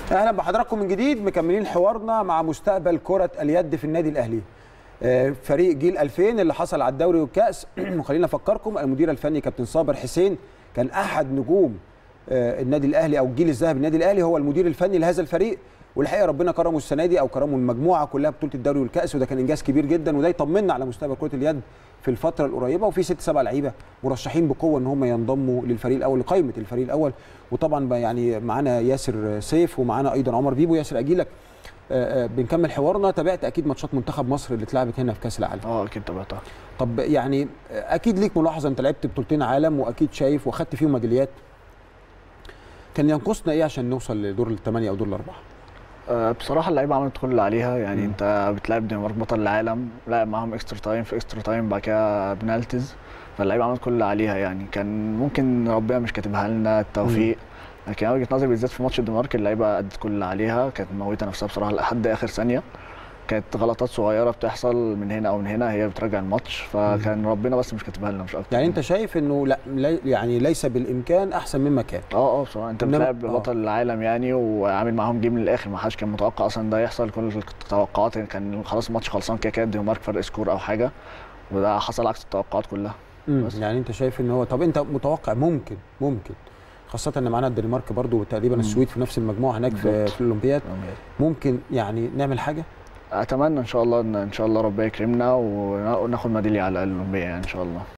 اهلا بحضراتكم من جديد مكملين حوارنا مع مستقبل كره اليد في النادي الاهلي آه، فريق جيل 2000 اللي حصل على الدوري والكاس وخلينا افكركم المدير الفني كابتن صابر حسين كان احد نجوم آه، النادي الاهلي او الجيل الذهبي النادي الاهلي هو المدير الفني لهذا الفريق والحقيقه ربنا كرمه السنه دي او كرمه المجموعه كلها بطوله الدوري والكاس وده كان انجاز كبير جدا وده يطمنا على مستقبل كره اليد في الفتره القريبه وفي ست سبع لعيبه مرشحين بقوه ان هم ينضموا للفريق الاول لقائمه الفريق الاول وطبعا بقى يعني معانا ياسر سيف ومعانا ايضا عمر بيبو ياسر اجيلك آه، آه، بنكمل حوارنا تابعت اكيد ماتشات منتخب مصر اللي اتلعبت هنا في كاس العالم اه اكيد تابعتها طب يعني آه، اكيد ليك ملاحظه انت لعبت بطولتين عالم واكيد شايف واخدت فيهم ميداليات كان ينقصنا ايه عشان نوصل لدور الثمانيه او دور الاربعه آه، بصراحه اللعيبه عملت كل اللي عليها يعني انت بتلعب الدنمارك بطل العالم لعب معاهم اكسترا تايم في اكسترا تايم بعد كده بنالتيز فاللعيبه عملت كل اللي عليها يعني كان ممكن ربنا مش كاتبها لنا التوفيق لكن انا وجهه نظري بالذات في ماتش الدنمارك اللعيبه ادت كل اللي عليها كانت مموته نفسها بصراحه لحد اخر ثانيه كانت غلطات صغيره بتحصل من هنا او من هنا هي بترجع الماتش فكان ربنا بس مش كاتبها لنا مش اكتر يعني انت شايف انه لا لي- يعني ليس بالامكان احسن مما كان اه اه بصراحه انت إنما- بتلعب آه. بطل العالم يعني وعامل معاهم جيم للاخر ما حدش كان متوقع اصلا ده يحصل كل التوقعات كان خلاص الماتش خلصان كده كده الدنمارك فرق سكور او حاجه وده حصل عكس التوقعات كلها مم. بس. يعني انت شايف ان هو طب انت متوقع ممكن ممكن خاصة ان معانا الدنمارك برضو وتقريبا مم. السويد في نفس المجموعة هناك في, بالظبط. في الاولمبياد ممكن يعني نعمل حاجة اتمنى ان شاء الله ان ان شاء الله ربنا يكرمنا وناخد ميداليه على الاولمبيه يعني ان شاء الله